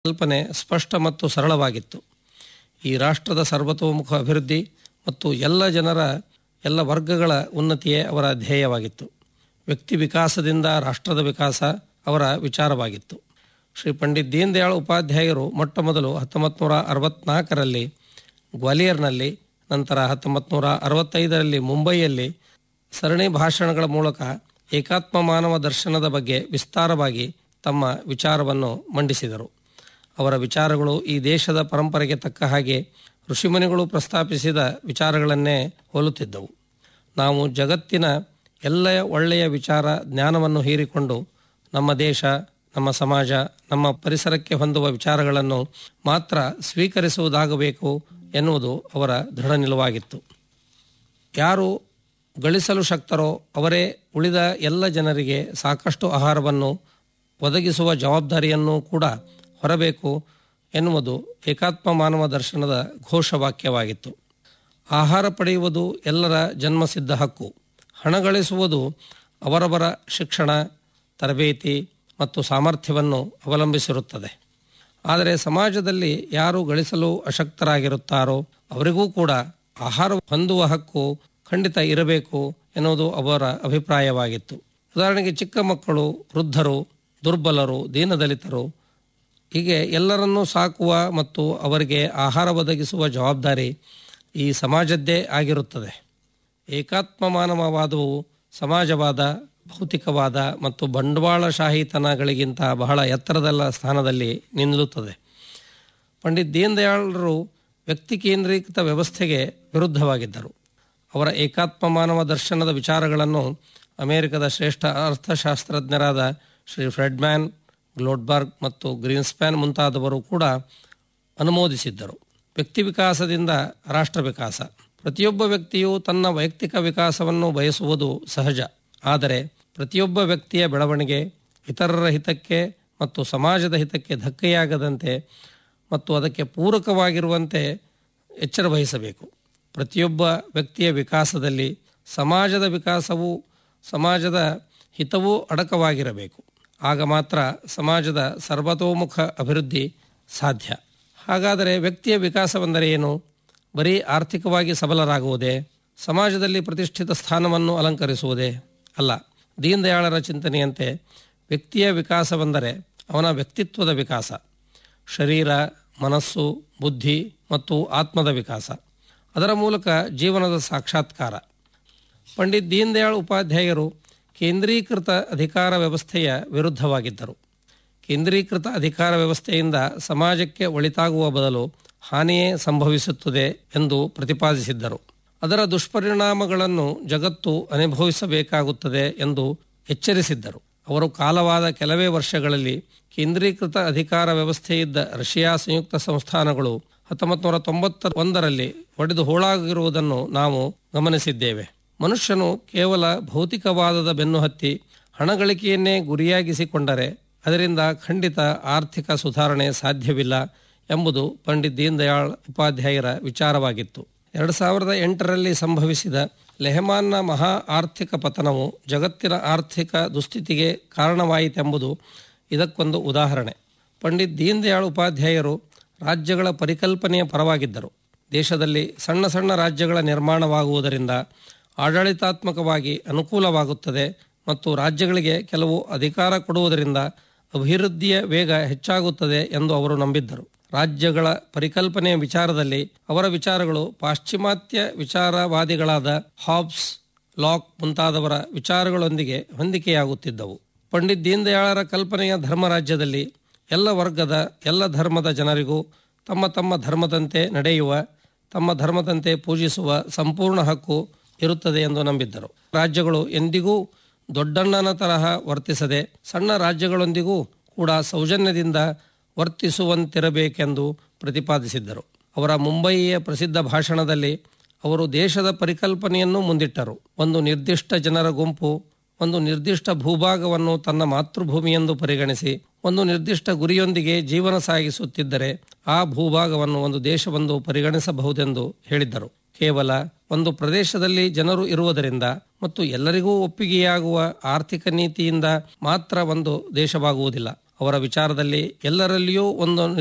ಕಲ್ಪನೆ ಸ್ಪಷ್ಟ ಮತ್ತು ಸರಳವಾಗಿತ್ತು ಈ ರಾಷ್ಟ್ರದ ಸರ್ವತೋಮುಖ ಅಭಿವೃದ್ಧಿ ಮತ್ತು ಎಲ್ಲ ಜನರ ಎಲ್ಲ ವರ್ಗಗಳ ಉನ್ನತಿಯೇ ಅವರ ಧ್ಯೇಯವಾಗಿತ್ತು ವ್ಯಕ್ತಿ ವಿಕಾಸದಿಂದ ರಾಷ್ಟ್ರದ ವಿಕಾಸ ಅವರ ವಿಚಾರವಾಗಿತ್ತು ಶ್ರೀ ಪಂಡಿತ್ ದೀನ್ ದಯಾಳ್ ಉಪಾಧ್ಯಾಯರು ಮೊಟ್ಟ ಮೊದಲು ಹತ್ತೊಂಬತ್ತು ನೂರ ಅರವತ್ನಾಲ್ಕರಲ್ಲಿ ಗ್ವಾಲಿಯರ್ನಲ್ಲಿ ನಂತರ ಹತ್ತೊಂಬತ್ತು ನೂರ ಅರವತ್ತೈದರಲ್ಲಿ ಮುಂಬೈಯಲ್ಲಿ ಸರಣಿ ಭಾಷಣಗಳ ಮೂಲಕ ಏಕಾತ್ಮ ಮಾನವ ದರ್ಶನದ ಬಗ್ಗೆ ವಿಸ್ತಾರವಾಗಿ ತಮ್ಮ ವಿಚಾರವನ್ನು ಮಂಡಿಸಿದರು ಅವರ ವಿಚಾರಗಳು ಈ ದೇಶದ ಪರಂಪರೆಗೆ ತಕ್ಕ ಹಾಗೆ ಋಷಿಮುನಿಗಳು ಪ್ರಸ್ತಾಪಿಸಿದ ವಿಚಾರಗಳನ್ನೇ ಹೋಲುತ್ತಿದ್ದವು ನಾವು ಜಗತ್ತಿನ ಎಲ್ಲ ಒಳ್ಳೆಯ ವಿಚಾರ ಜ್ಞಾನವನ್ನು ಹೀರಿಕೊಂಡು ನಮ್ಮ ದೇಶ ನಮ್ಮ ಸಮಾಜ ನಮ್ಮ ಪರಿಸರಕ್ಕೆ ಹೊಂದುವ ವಿಚಾರಗಳನ್ನು ಮಾತ್ರ ಸ್ವೀಕರಿಸುವುದಾಗಬೇಕು ಎನ್ನುವುದು ಅವರ ದೃಢ ನಿಲುವಾಗಿತ್ತು ಯಾರು ಗಳಿಸಲು ಶಕ್ತರೋ ಅವರೇ ಉಳಿದ ಎಲ್ಲ ಜನರಿಗೆ ಸಾಕಷ್ಟು ಆಹಾರವನ್ನು ಒದಗಿಸುವ ಜವಾಬ್ದಾರಿಯನ್ನು ಕೂಡ ಹೊರಬೇಕು ಎನ್ನುವುದು ಏಕಾತ್ಮ ಮಾನವ ದರ್ಶನದ ಘೋಷವಾಕ್ಯವಾಗಿತ್ತು ಆಹಾರ ಪಡೆಯುವುದು ಎಲ್ಲರ ಜನ್ಮಸಿದ್ಧ ಹಕ್ಕು ಹಣ ಗಳಿಸುವುದು ಅವರವರ ಶಿಕ್ಷಣ ತರಬೇತಿ ಮತ್ತು ಸಾಮರ್ಥ್ಯವನ್ನು ಅವಲಂಬಿಸಿರುತ್ತದೆ ಆದರೆ ಸಮಾಜದಲ್ಲಿ ಯಾರು ಗಳಿಸಲು ಅಶಕ್ತರಾಗಿರುತ್ತಾರೋ ಅವರಿಗೂ ಕೂಡ ಆಹಾರ ಹೊಂದುವ ಹಕ್ಕು ಖಂಡಿತ ಇರಬೇಕು ಎನ್ನುವುದು ಅವರ ಅಭಿಪ್ರಾಯವಾಗಿತ್ತು ಉದಾಹರಣೆಗೆ ಚಿಕ್ಕ ಮಕ್ಕಳು ವೃದ್ಧರು ದುರ್ಬಲರು ದೀನದಲಿತರು ಹೀಗೆ ಎಲ್ಲರನ್ನೂ ಸಾಕುವ ಮತ್ತು ಅವರಿಗೆ ಆಹಾರ ಒದಗಿಸುವ ಜವಾಬ್ದಾರಿ ಈ ಸಮಾಜದ್ದೇ ಆಗಿರುತ್ತದೆ ಏಕಾತ್ಮ ಮಾನವವಾದವು ಸಮಾಜವಾದ ಭೌತಿಕವಾದ ಮತ್ತು ಬಂಡವಾಳಶಾಹಿತನಗಳಿಗಿಂತ ಬಹಳ ಎತ್ತರದಲ್ಲ ಸ್ಥಾನದಲ್ಲಿ ನಿಲ್ಲುತ್ತದೆ ಪಂಡಿತ್ ದೀನ್ ದಯಾಳರು ವ್ಯಕ್ತಿ ಕೇಂದ್ರೀಕೃತ ವ್ಯವಸ್ಥೆಗೆ ವಿರುದ್ಧವಾಗಿದ್ದರು ಅವರ ಏಕಾತ್ಮ ಮಾನವ ದರ್ಶನದ ವಿಚಾರಗಳನ್ನು ಅಮೆರಿಕದ ಶ್ರೇಷ್ಠ ಅರ್ಥಶಾಸ್ತ್ರಜ್ಞರಾದ ಶ್ರೀ ಫ್ರೆಡ್ಮ್ಯಾನ್ ಗ್ಲೋಡ್ಬರ್ಗ್ ಮತ್ತು ಗ್ರೀನ್ಸ್ಪ್ಯಾನ್ ಮುಂತಾದವರು ಕೂಡ ಅನುಮೋದಿಸಿದ್ದರು ವ್ಯಕ್ತಿ ವಿಕಾಸದಿಂದ ರಾಷ್ಟ್ರ ವಿಕಾಸ ಪ್ರತಿಯೊಬ್ಬ ವ್ಯಕ್ತಿಯು ತನ್ನ ವೈಯಕ್ತಿಕ ವಿಕಾಸವನ್ನು ಬಯಸುವುದು ಸಹಜ ಆದರೆ ಪ್ರತಿಯೊಬ್ಬ ವ್ಯಕ್ತಿಯ ಬೆಳವಣಿಗೆ ಇತರರ ಹಿತಕ್ಕೆ ಮತ್ತು ಸಮಾಜದ ಹಿತಕ್ಕೆ ಧಕ್ಕೆಯಾಗದಂತೆ ಮತ್ತು ಅದಕ್ಕೆ ಪೂರಕವಾಗಿರುವಂತೆ ಎಚ್ಚರ ವಹಿಸಬೇಕು ಪ್ರತಿಯೊಬ್ಬ ವ್ಯಕ್ತಿಯ ವಿಕಾಸದಲ್ಲಿ ಸಮಾಜದ ವಿಕಾಸವು ಸಮಾಜದ ಹಿತವೂ ಅಡಕವಾಗಿರಬೇಕು ಆಗ ಮಾತ್ರ ಸಮಾಜದ ಸರ್ವತೋಮುಖ ಅಭಿವೃದ್ಧಿ ಸಾಧ್ಯ ಹಾಗಾದರೆ ವ್ಯಕ್ತಿಯ ವಿಕಾಸವೆಂದರೆ ಏನು ಬರೀ ಆರ್ಥಿಕವಾಗಿ ಸಬಲರಾಗುವುದೇ ಸಮಾಜದಲ್ಲಿ ಪ್ರತಿಷ್ಠಿತ ಸ್ಥಾನವನ್ನು ಅಲಂಕರಿಸುವುದೇ ಅಲ್ಲ ದೀನ್ ದಯಾಳರ ಚಿಂತನೆಯಂತೆ ವ್ಯಕ್ತಿಯ ವಿಕಾಸವೆಂದರೆ ಅವನ ವ್ಯಕ್ತಿತ್ವದ ವಿಕಾಸ ಶರೀರ ಮನಸ್ಸು ಬುದ್ಧಿ ಮತ್ತು ಆತ್ಮದ ವಿಕಾಸ ಅದರ ಮೂಲಕ ಜೀವನದ ಸಾಕ್ಷಾತ್ಕಾರ ಪಂಡಿತ್ ದೀನ್ ದಯಾಳ್ ಉಪಾಧ್ಯಾಯರು ಕೇಂದ್ರೀಕೃತ ಅಧಿಕಾರ ವ್ಯವಸ್ಥೆಯ ವಿರುದ್ಧವಾಗಿದ್ದರು ಕೇಂದ್ರೀಕೃತ ಅಧಿಕಾರ ವ್ಯವಸ್ಥೆಯಿಂದ ಸಮಾಜಕ್ಕೆ ಒಳಿತಾಗುವ ಬದಲು ಹಾನಿಯೇ ಸಂಭವಿಸುತ್ತದೆ ಎಂದು ಪ್ರತಿಪಾದಿಸಿದ್ದರು ಅದರ ದುಷ್ಪರಿಣಾಮಗಳನ್ನು ಜಗತ್ತು ಅನುಭವಿಸಬೇಕಾಗುತ್ತದೆ ಎಂದು ಎಚ್ಚರಿಸಿದ್ದರು ಅವರು ಕಾಲವಾದ ಕೆಲವೇ ವರ್ಷಗಳಲ್ಲಿ ಕೇಂದ್ರೀಕೃತ ಅಧಿಕಾರ ವ್ಯವಸ್ಥೆಯಿದ್ದ ರಷ್ಯಾ ಸಂಯುಕ್ತ ಸಂಸ್ಥಾನಗಳು ಹತ್ತೊಂಬತ್ತು ನೂರ ತೊಂಬತ್ತ ಒಂದರಲ್ಲಿ ಒಡೆದು ಹೋಳಾಗಿರುವುದನ್ನು ನಾವು ಗಮನಿಸಿದ್ದೇವೆ ಮನುಷ್ಯನು ಕೇವಲ ಭೌತಿಕವಾದದ ಬೆನ್ನು ಹತ್ತಿ ಹಣಗಳಿಕೆಯನ್ನೇ ಗುರಿಯಾಗಿಸಿಕೊಂಡರೆ ಅದರಿಂದ ಖಂಡಿತ ಆರ್ಥಿಕ ಸುಧಾರಣೆ ಸಾಧ್ಯವಿಲ್ಲ ಎಂಬುದು ಪಂಡಿತ್ ದೀನ್ ದಯಾಳ್ ಉಪಾಧ್ಯಾಯರ ವಿಚಾರವಾಗಿತ್ತು ಎರಡು ಸಾವಿರದ ಎಂಟರಲ್ಲಿ ಸಂಭವಿಸಿದ ಲೆಹಮಾನ್ನ ಮಹಾ ಆರ್ಥಿಕ ಪತನವು ಜಗತ್ತಿನ ಆರ್ಥಿಕ ದುಸ್ಥಿತಿಗೆ ಕಾರಣವಾಯಿತೆಂಬುದು ಇದಕ್ಕೊಂದು ಉದಾಹರಣೆ ಪಂಡಿತ್ ದೀನ್ ದಯಾಳ್ ಉಪಾಧ್ಯಾಯರು ರಾಜ್ಯಗಳ ಪರಿಕಲ್ಪನೆಯ ಪರವಾಗಿದ್ದರು ದೇಶದಲ್ಲಿ ಸಣ್ಣ ಸಣ್ಣ ರಾಜ್ಯಗಳ ನಿರ್ಮಾಣವಾಗುವುದರಿಂದ ಆಡಳಿತಾತ್ಮಕವಾಗಿ ಅನುಕೂಲವಾಗುತ್ತದೆ ಮತ್ತು ರಾಜ್ಯಗಳಿಗೆ ಕೆಲವು ಅಧಿಕಾರ ಕೊಡುವುದರಿಂದ ಅಭಿವೃದ್ಧಿಯ ವೇಗ ಹೆಚ್ಚಾಗುತ್ತದೆ ಎಂದು ಅವರು ನಂಬಿದ್ದರು ರಾಜ್ಯಗಳ ಪರಿಕಲ್ಪನೆಯ ವಿಚಾರದಲ್ಲಿ ಅವರ ವಿಚಾರಗಳು ಪಾಶ್ಚಿಮಾತ್ಯ ವಿಚಾರವಾದಿಗಳಾದ ಹಾಬ್ಸ್ ಲಾಕ್ ಮುಂತಾದವರ ವಿಚಾರಗಳೊಂದಿಗೆ ಹೊಂದಿಕೆಯಾಗುತ್ತಿದ್ದವು ಪಂಡಿತ್ ದೀನ್ ದಯಾಳರ ಕಲ್ಪನೆಯ ಧರ್ಮರಾಜ್ಯದಲ್ಲಿ ಎಲ್ಲ ವರ್ಗದ ಎಲ್ಲ ಧರ್ಮದ ಜನರಿಗೂ ತಮ್ಮ ತಮ್ಮ ಧರ್ಮದಂತೆ ನಡೆಯುವ ತಮ್ಮ ಧರ್ಮದಂತೆ ಪೂಜಿಸುವ ಸಂಪೂರ್ಣ ಹಕ್ಕು ಇರುತ್ತದೆ ಎಂದು ನಂಬಿದ್ದರು ರಾಜ್ಯಗಳು ಎಂದಿಗೂ ದೊಡ್ಡಣ್ಣನ ತರಹ ವರ್ತಿಸದೆ ಸಣ್ಣ ರಾಜ್ಯಗಳೊಂದಿಗೂ ಕೂಡ ಸೌಜನ್ಯದಿಂದ ವರ್ತಿಸುವಂತಿರಬೇಕೆಂದು ಪ್ರತಿಪಾದಿಸಿದ್ದರು ಅವರ ಮುಂಬಯಿಯ ಪ್ರಸಿದ್ಧ ಭಾಷಣದಲ್ಲಿ ಅವರು ದೇಶದ ಪರಿಕಲ್ಪನೆಯನ್ನು ಮುಂದಿಟ್ಟರು ಒಂದು ನಿರ್ದಿಷ್ಟ ಜನರ ಗುಂಪು ಒಂದು ನಿರ್ದಿಷ್ಟ ಭೂಭಾಗವನ್ನು ತನ್ನ ಮಾತೃಭೂಮಿಯೆಂದು ಪರಿಗಣಿಸಿ ಒಂದು ನಿರ್ದಿಷ್ಟ ಗುರಿಯೊಂದಿಗೆ ಜೀವನ ಸಾಗಿಸುತ್ತಿದ್ದರೆ ಆ ಭೂಭಾಗವನ್ನು ಒಂದು ದೇಶವೆಂದು ಪರಿಗಣಿಸಬಹುದೆಂದು ಹೇಳಿದ್ದರು ಕೇವಲ ಒಂದು ಪ್ರದೇಶದಲ್ಲಿ ಜನರು ಇರುವುದರಿಂದ ಮತ್ತು ಎಲ್ಲರಿಗೂ ಒಪ್ಪಿಗೆಯಾಗುವ ಆರ್ಥಿಕ ನೀತಿಯಿಂದ ಮಾತ್ರ ಒಂದು ದೇಶವಾಗುವುದಿಲ್ಲ ಅವರ ವಿಚಾರದಲ್ಲಿ ಎಲ್ಲರಲ್ಲಿಯೂ ಒಂದು